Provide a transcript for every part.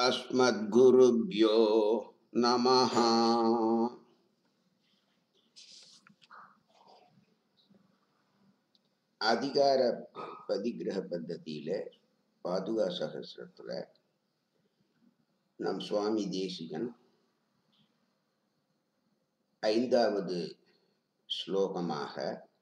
अस्मद्गुरुभ्यो नमः அதிகார பதிகிரக பద్ధதியில பாதுகா சகசிரத்துல நம் சுவாமி தேசிகன் ஐந்தாவது ஸ்லோகமாக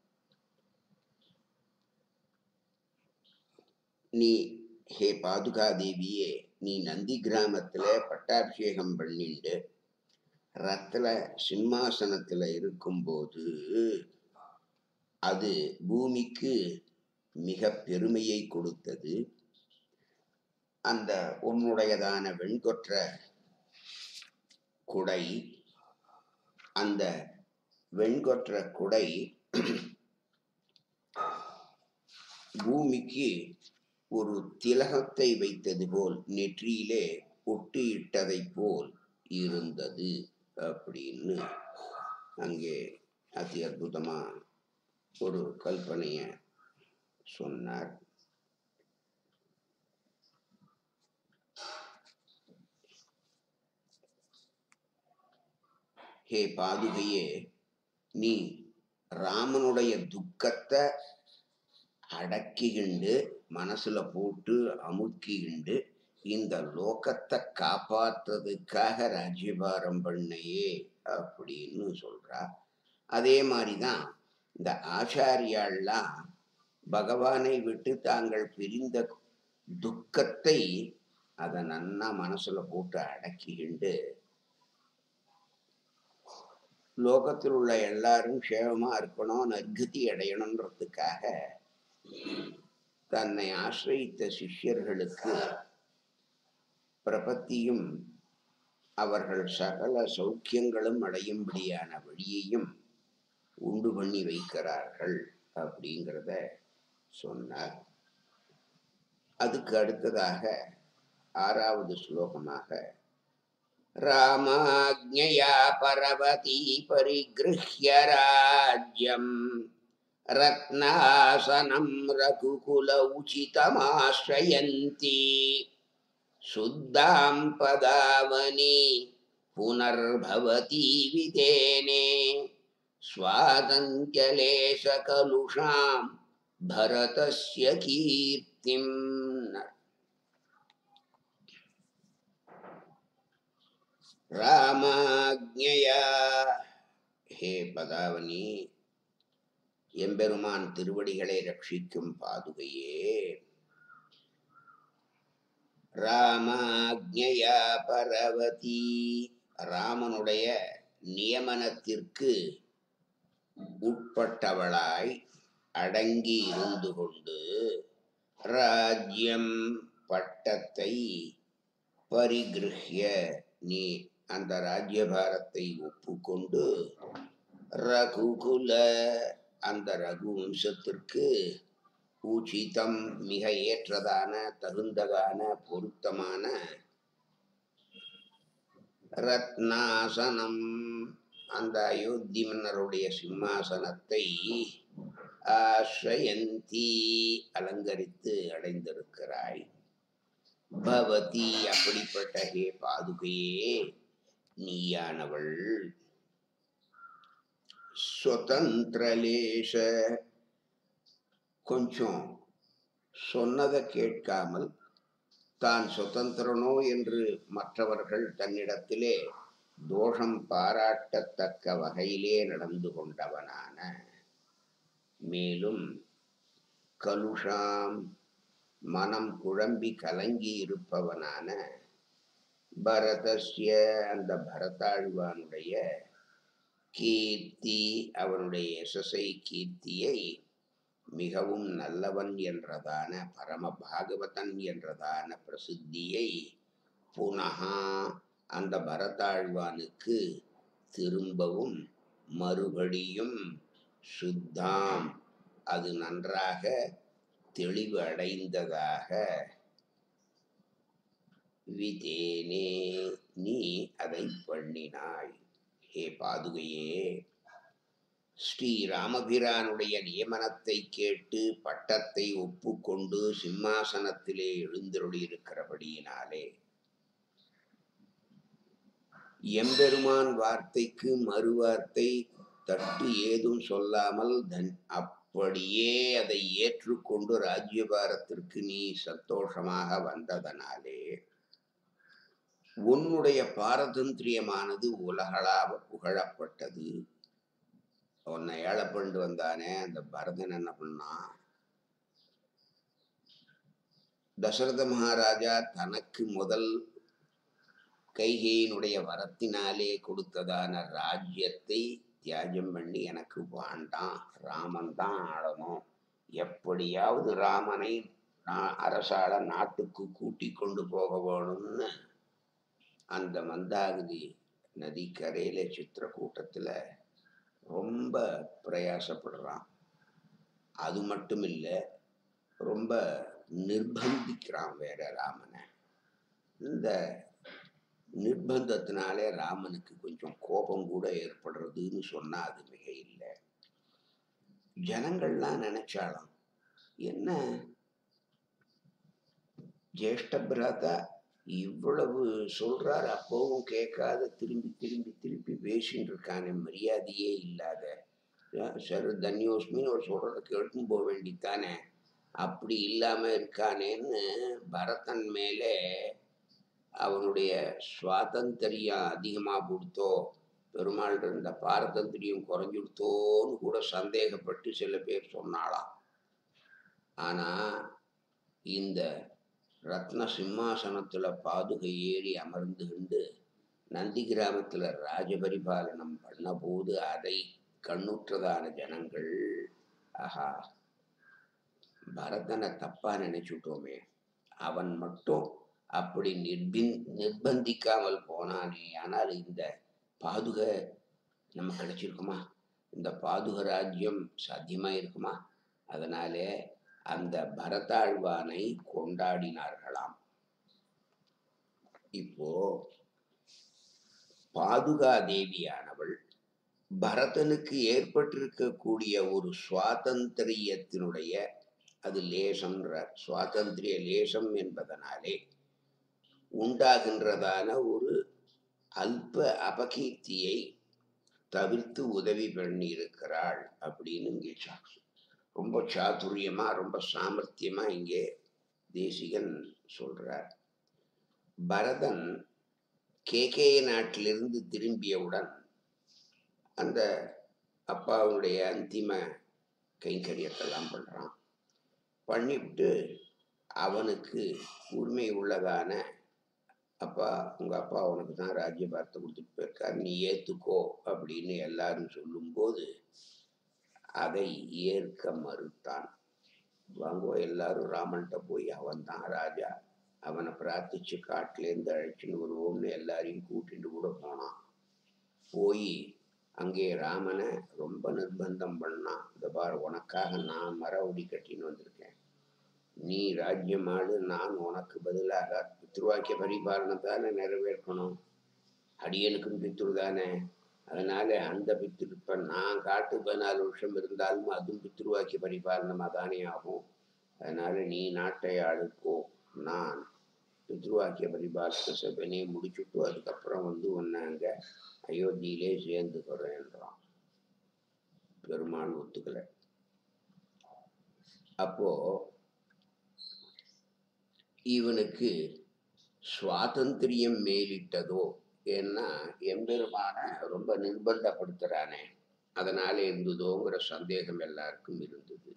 நீ ஹே பாதுகா தேவியே நீ நந்தி கிராமத்துல பட்டாபிஷேகம் பண்ணிண்டு ரத்துல சிம்மாசனத்துல இருக்கும்போது அது பூமிக்கு மிக பெருமையை கொடுத்தது அந்த உன்னுடையதான வெண்கொற்ற குடை அந்த வெண்கொற்ற குடை பூமிக்கு ஒரு திலகத்தை வைத்தது போல் நெற்றியிலே ஒட்டு இட்டதை போல் இருந்தது அப்படின்னு அங்கே அதி அற்புதமா ஒரு கல்பனைய சொன்னார் ஹே பாதுகையே நீ ராமனுடைய துக்கத்தை அடக்கிக்கிண்டு மனசுல போட்டு அமுக்கிக்கிண்டு இந்த லோகத்தை காப்பாத்துறதுக்காக ராஜ்யபாரம் பண்ணையே அப்படின்னு சொல்றா அதே மாதிரிதான் இந்த ஆச்சாரியாள்லாம் பகவானை விட்டு தாங்கள் பிரிந்த துக்கத்தை அதை நன்னா மனசுல போட்டு அடக்கிக்கிண்டு லோகத்தில் உள்ள எல்லாரும் க்ஷேமமா இருக்கணும் நற்கதி அடையணுன்றதுக்காக தன்னை ஆசிரியித்த சிஷ்யர்களுக்கு பிரபத்தியும் அவர்கள் சகல சௌக்கியங்களும் அடையும்படியான வழியையும் உண்டு பண்ணி வைக்கிறார்கள் அப்படிங்கிறத சொன்னார் அதுக்கு அடுத்ததாக ஆறாவது ஸ்லோகமாக ராமாஜ்ஞயா பரவதி பரிகிருஹ்ய ராஜ்யம் ரத்னாசனம் ரகுகுல உச்சிதமாஸ்ரயந்தி சுத்தாம் பதாவனி புனர்பவதி விதேனே स्वादङ्क्यलेशकलुषां भरतस्य कीर्तिम् ராமாஜ்ஞயா ஹே பதாவனி எம்பெருமான் திருவடிகளை ரட்சிக்கும் பாதுகையே ராமாஜ்ஞயா பரவதி ராமனுடைய நியமனத்திற்கு உட்பட்டவளாய் அடங்கி இருந்து கொண்டு ராஜ்யம் பட்டத்தை பரிகிருஹ்ய நீ அந்த ராஜ்யபாரத்தை ஒப்புக்கொண்டு ரகுகுல அந்த ரகு வம்சத்திற்கு உச்சிதம் மிக ஏற்றதான தகுந்ததான பொருத்தமான ரத்னாசனம் அந்த அயோத்தி மன்னருடைய சிம்மாசனத்தை ஆஸ்ரயந்தி அலங்கரித்து அடைந்திருக்கிறாய் பவதி அப்படிப்பட்ட ஹே பாதுகையே நீயானவள் சுதந்திரலேஷ கொஞ்சம் சொன்னதை கேட்காமல் தான் சுதந்திரனோ என்று மற்றவர்கள் தன்னிடத்திலே தோஷம் பாராட்டத்தக்க வகையிலே நடந்து கொண்டவனான மேலும் கலுஷாம் மனம் குழம்பி கலங்கி இருப்பவனான பரதஸ்ய அந்த பரதாழ்வானுடைய கீர்த்தி அவனுடைய யசசை கீர்த்தியை மிகவும் நல்லவன் என்றதான பரம பாகவதன் என்றதான பிரசித்தியை புனகா அந்த பரதாழ்வானுக்கு திரும்பவும் மறுபடியும் சுத்தாம் அது நன்றாக தெளிவு அடைந்ததாக விதேனே நீ அதை பண்ணினாய் ஹே பாதுகையே ஸ்ரீராமபிரானுடைய நியமனத்தை கேட்டு பட்டத்தை ஒப்புக்கொண்டு சிம்மாசனத்திலே எழுந்தருளியிருக்கிறபடியினாலே எம்பெருமான் வார்த்தைக்கு மறுவார்த்தை தட்டு ஏதும் சொல்லாமல் தன் அப்படியே அதை ஏற்றுக்கொண்டு ராஜ்யபாரத்திற்கு நீ சந்தோஷமாக வந்ததனாலே உன்னுடைய பாரதந்திரியமானது உலகளாவ புகழப்பட்டது உன்னை ஏழை பண்ணிட்டு வந்தானே அந்த பரதன் என்ன பண்ணான் தசரத மகாராஜா தனக்கு முதல் கைகையினுடைய வரத்தினாலே கொடுத்ததான ராஜ்யத்தை தியாகம் பண்ணி எனக்கு வேண்டாம் ராமன் தான் ஆளணும் எப்படியாவது ராமனை நான் அரசாள நாட்டுக்கு கூட்டி கொண்டு போக வேணும்னு அந்த மந்தாகினி நதிக்கரையில சித்திரக்கூட்டத்துல ரொம்ப பிரயாசப்படுறான் அது மட்டும் இல்லை ரொம்ப நிர்பந்திக்கிறான் வேற ராமனை இந்த நிர்பந்தத்தினாலே ராமனுக்கு கொஞ்சம் கோபம் கூட ஏற்படுறதுன்னு சொன்னா அது மிக இல்லை ஜனங்கள்லாம் நினைச்சாலும் என்ன ஜேஷ்ட பிராதா இவ்வளவு சொல்றார் அப்பவும் கேட்காத திரும்பி திரும்பி திருப்பி பேசின்னு இருக்கானே மரியாதையே இல்லாத சரி தன்யோஸ்மின்னு ஒரு சொல்றத கேட்டும் போக வேண்டித்தானே அப்படி இல்லாம இருக்கானேன்னு பரதன் மேலே அவனுடைய சுவாதந்திரியம் அதிகமா கொடுத்தோ பெருமாள் இருந்த பாரதந்திரியம் குறைஞ்சுடுத்தோன்னு கூட சந்தேகப்பட்டு சில பேர் சொன்னாலாம் ஆனா இந்த ரத்ன சிம்மாசனத்துல பாதுகை ஏறி அமர்ந்து கொண்டு நந்தி கிராமத்துல ராஜபரிபாலனம் பண்ண போது அதை கண்ணுற்றதான ஜனங்கள் ஆஹா பரதனை தப்பா நினைச்சுட்டோமே அவன் மட்டும் அப்படி நிர்பின் நிர்பந்திக்காமல் போனானே ஆனால் இந்த பாதுக நம்ம கிடைச்சிருக்குமா இந்த பாதுக ராஜ்யம் சாத்தியமா இருக்குமா அதனாலே அந்த பரதாழ்வானை கொண்டாடினார்களாம் இப்போ பாதுகா தேவியானவள் பரதனுக்கு ஏற்பட்டிருக்கக்கூடிய ஒரு சுவாதந்திரியத்தினுடைய அது லேசம்ன்ற சுவாதந்திரிய லேசம் என்பதனாலே உண்டாகின்றதான ஒரு அல்ப அபகீர்த்தியை தவிர்த்து உதவி பண்ணி இருக்கிறாள் அப்படின்னு இங்கே சா- ரொம்ப சாதுரியமா ரொம்ப சாமர்த்தியமா இங்கே தேசிகன் சொல்றார் பரதன் கேகே நாட்டிலிருந்து திரும்பியவுடன் அந்த அப்பாவுடைய அந்திம கைங்கரியத்தெல்லாம் பண்றான் பண்ணிவிட்டு அவனுக்கு உரிமை உள்ளதான அப்பா உங்க அப்பா உனக்கு தான் ராஜ்யபாரத்தை கொடுத்துட்டு போயிருக்கார் நீ ஏத்துக்கோ அப்படின்னு எல்லாரும் சொல்லும்போது அதை ஏற்க மறுத்தான் வாங்கோ எல்லாரும் ராமன்கிட்ட போய் அவன் தான் ராஜா அவனை பிரார்த்திச்சு காட்டிலேருந்து அழைச்சின்னு வருவோம்னு எல்லாரையும் கூட்டிட்டு கூட போனான் போய் அங்கே ராமனை ரொம்ப நிர்பந்தம் பண்ணான் இந்த பார் உனக்காக நான் மரவுடி கட்டின்னு வந்திருக்கேன் நீ ராஜ்யம் ஆளு நான் உனக்கு பதிலாக பித்ருவாக்கிய பரிபாலனத்தானே நிறைவேற்றணும் அடியனுக்கும் பித்ரு தானே அதனால அந்த பித்ரு இப்ப நான் காட்டு பதினாலு வருஷம் இருந்தாலும் அதுவும் பித்ருவாக்கிய பரிபாலனமாக தானே ஆகும் அதனால நீ நாட்டை ஆளுக்கோ நான் பித்ருவாக்கிய பரிபாலன சபைனே முடிச்சுட்டு அதுக்கப்புறம் வந்து உன்னை அங்க அயோத்தியிலே சேர்ந்துக்கிறேன்றான் பெருமாள் ஒத்துக்கல அப்போ இவனுக்கு சுவாதந்திரியம் மேலிட்டதோ ஏன்னா எம்பெருமான ரொம்ப நிர்பந்தப்படுத்துறானே அதனால இருந்ததோங்கிற சந்தேகம் எல்லாருக்கும் இருந்தது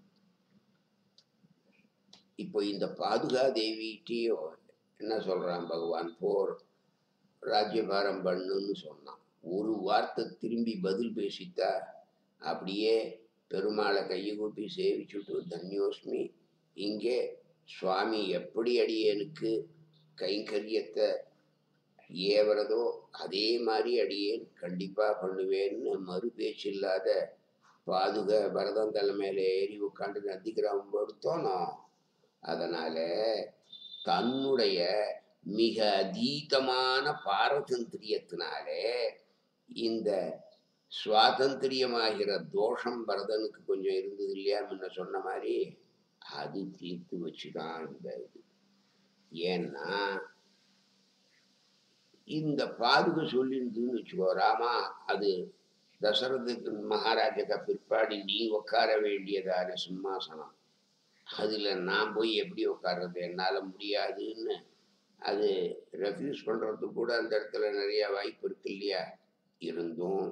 இப்போ இந்த பாதுகா தேவிட்டையும் என்ன சொல்றான் பகவான் போர் ராஜ்யபாரம் பண்ணுன்னு சொன்னான் ஒரு வார்த்தை திரும்பி பதில் பேசித்தா அப்படியே பெருமாளை கையை கூப்பி சேவிச்சுட்டு தன்யோஸ்மி இங்கே சுவாமி எப்படி அடியேனுக்கு கைங்கரியத்தை ஏவறதோ அதே மாதிரி அடியேன் கண்டிப்பா பண்ணுவேன்னு மறு பேச்சு இல்லாத பாதுக பரதம் தலைமையில ஏறி உட்காந்து நந்திகிராமம் படுத்தோனோ அதனால தன்னுடைய மிக அதீதமான பாரதந்திரியத்தினாலே இந்த சுவாதந்திரியமாகிற தோஷம் பரதனுக்கு கொஞ்சம் இருந்தது இல்லையா முன்ன சொன்ன மாதிரி அது தீர்த்து வச்சுதான் இந்த இது ஏன்னா இந்த பாதுகை சொல்லியிருந்துன்னு வச்சுக்கோ ராமா அது தசரதுக்கு மகாராஜாக்கு பிற்பாடு நீ உட்கார வேண்டியதான சிம்மாசனம் அதுல நான் போய் எப்படி உட்கார்றது என்னால முடியாதுன்னு அது ரெஃப்யூஸ் பண்றதுக்கு கூட அந்த இடத்துல நிறைய வாய்ப்பு இருக்கு இல்லையா இருந்தும்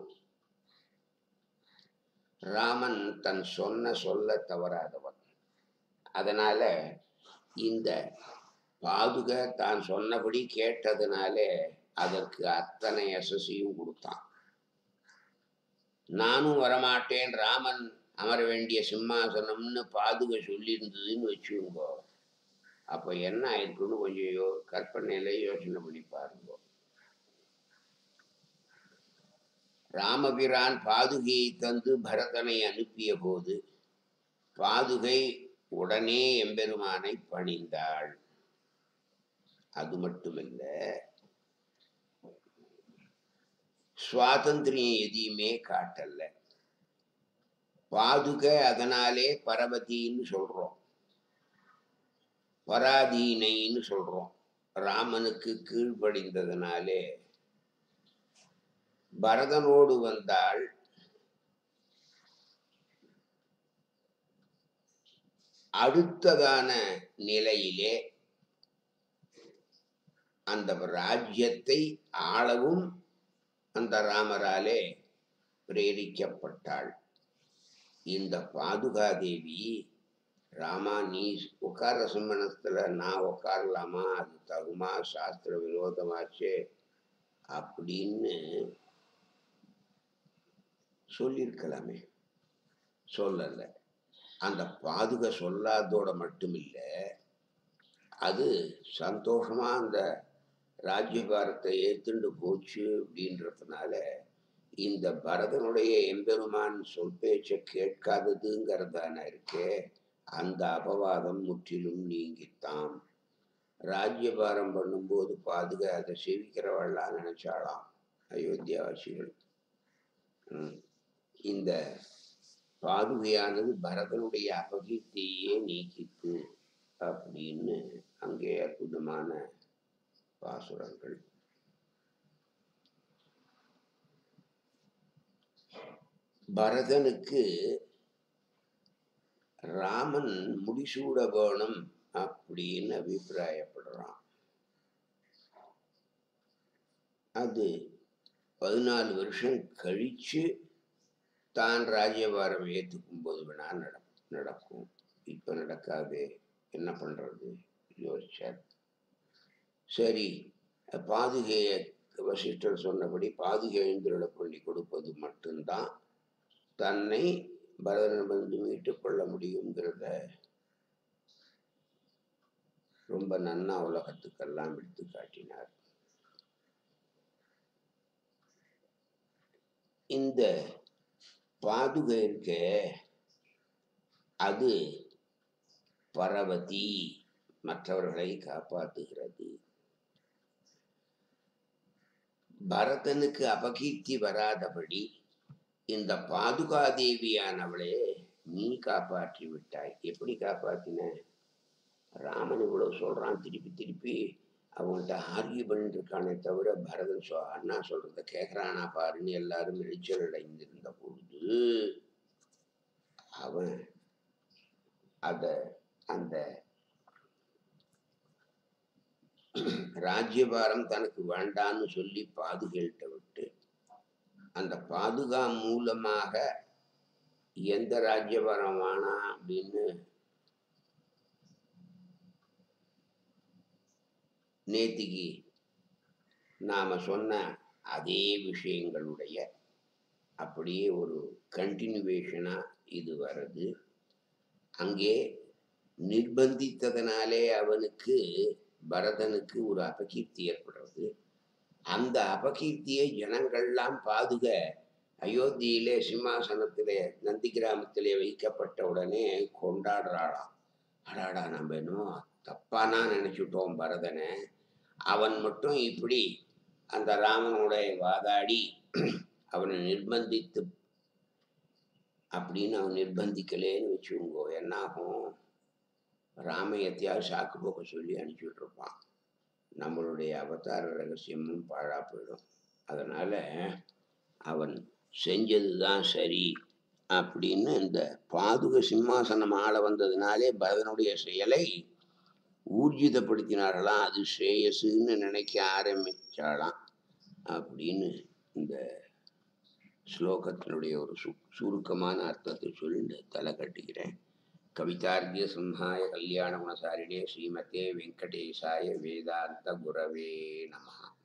ராமன் தன் சொன்ன சொல்ல தவறாதவன் அதனால இந்த பாதுக தான் சொன்னபடி கேட்டதுனாலே அதற்கு அத்தனை யசஸையும் கொடுத்தான் நானும் வரமாட்டேன் ராமன் அமர வேண்டிய சிம்மாசனம்னு பாதுக சொல்லியிருந்ததுன்னு வச்சுக்கோங்க அப்ப என்ன ஆயிருக்குன்னு கொஞ்சம் யோ கற்பனையில யோசனை பண்ணி பாருங்க ராமபிரான் பாதுகையை தந்து பரதனை அனுப்பிய போது பாதுகை உடனே எம்பெருமானை பணிந்தாள் அது மட்டுமல்ல சுவாதந்திரியம் எதையுமே காட்டல பாதுக அதனாலே பரவதின்னு சொல்றோம் பராதீனைன்னு சொல்றோம் ராமனுக்கு கீழ்ப்படிந்ததுனாலே பரதனோடு வந்தாள் அடுத்ததான நிலையிலே அந்த ராஜ்யத்தை ஆளவும் அந்த ராமராலே பிரேரிக்கப்பட்டாள் இந்த பாதுகாதேவி ராமா நீ உட்கார சம்மணத்துல நான் உட்காரலாமா அது தகுமா சாஸ்திர விரோதமாச்சே அப்படின்னு சொல்லியிருக்கலாமே சொல்லலை அந்த பாதுகை சொல்லாதோட மட்டுமில்ல அது சந்தோஷமா அந்த ராஜ்யபாரத்தை ஏத்துண்டு போச்சு அப்படின்றதுனால இந்த பரதனுடைய எம்பெருமான் சொல் பேச்சை கேட்காததுங்கிறதான இருக்கே அந்த அபவாதம் முற்றிலும் நீங்கித்தான் ராஜ்யபாரம் பண்ணும்போது பாதுகா அதை சேவிக்கிறவள்லாம் நினைச்சாளாம் அயோத்தியாவாசிகள் ம். இந்த பாதுகையானது பரதனுடைய அபகீர்த்தியே நீக்கித்து அப்படின்னு அங்கே அற்புதமான பாசுரங்கள் பரதனுக்கு ராமன் முடிசூட வேணும் அப்படின்னு அபிப்பிராயப்படுறான் அது பதினாலு வருஷம் கழிச்சு தான் ராஜ்யபாரம் ஏற்றுக்கும் போது வேணா நட நடக்கும் இப்ப நடக்காது என்ன பண்றது யோசிச்சார் சரி பாதுகையை வசிஷ்டர் சொன்னபடி பாதுகை எழுந்துருளை பண்ணி கொடுப்பது மட்டும்தான் தன்னை பரதன் வந்து மீட்டுக் கொள்ள முடியுங்கிறத ரொம்ப நன்னா உலகத்துக்கெல்லாம் எடுத்து காட்டினார் இந்த பாதுகை இருக்க அது பரவதி மற்றவர்களை காப்பாற்றுகிறது பரதனுக்கு அபகீர்த்தி வராதபடி இந்த பாதுகாதேவியானவளே நீ காப்பாற்றி விட்டாய் எப்படி காப்பாத்தின ராமன் இவ்வளவு சொல்றான் திருப்பி திருப்பி அவங்கள்ட்ட ஆர்கியூ பண்ணிட்டு இருக்கானே தவிர பரதன் சொ அண்ணா சொல்றத கேட்கறானா பாருன்னு எல்லாரும் எரிச்சல் அடைந்திருந்த பொழுது அவன் அத அந்த ராஜ்யபாரம் தனக்கு வேண்டான்னு சொல்லி பாதுகாட்ட விட்டு அந்த பாதுகா மூலமாக எந்த ராஜ்யபாரம் வேணாம் அப்படின்னு நேத்திக்கு நாம சொன்ன அதே விஷயங்களுடைய அப்படியே ஒரு கண்டினியூவேஷனா இது வருது அங்கே நிர்பந்தித்ததனாலே அவனுக்கு பரதனுக்கு ஒரு அபகீர்த்தி ஏற்படுறது அந்த அபகீர்த்தியை ஜனங்கள்லாம் பாதுக அயோத்தியிலே சிம்மாசனத்திலே நந்தி கிராமத்திலே வைக்கப்பட்ட உடனே கொண்டாடுறாளாம் அடாடா நம்ம என்னமோ தப்பானா நினைச்சுட்டோம் பரதனை அவன் மட்டும் இப்படி அந்த ராமனுடைய வாதாடி அவனை நிர்பந்தித்து அப்படின்னு அவன் நிர்பந்திக்கலேன்னு வச்சுக்கோங்க என்னாகும் ராமையத்தையாவது சாக்கு போக்க சொல்லி அனுப்பிச்சுட்டு இருப்பான் நம்மளுடைய அவதார ரகசியமும் பாழா போயிடும் அதனால அவன் செஞ்சது தான் சரி அப்படின்னு இந்த பாதுக சிம்மாசனம் ஆள வந்ததுனாலே பரதனுடைய செயலை ஊர்ஜிதப்படுத்தினார்களாம் அது ஸ்ரேயஸுன்னு நினைக்க ஆரம்பிச்சாளாம் அப்படின்னு இந்த ஸ்லோகத்தினுடைய ஒரு சு சுருக்கமான அர்த்தத்தை சொல்லி தலை கட்டுகிறேன் கவிதார்கிய சிம்ஹாய கல்யாண குணசாரிணே ஸ்ரீமதே வெங்கடேசாய வேதாந்த குரவே நமஹ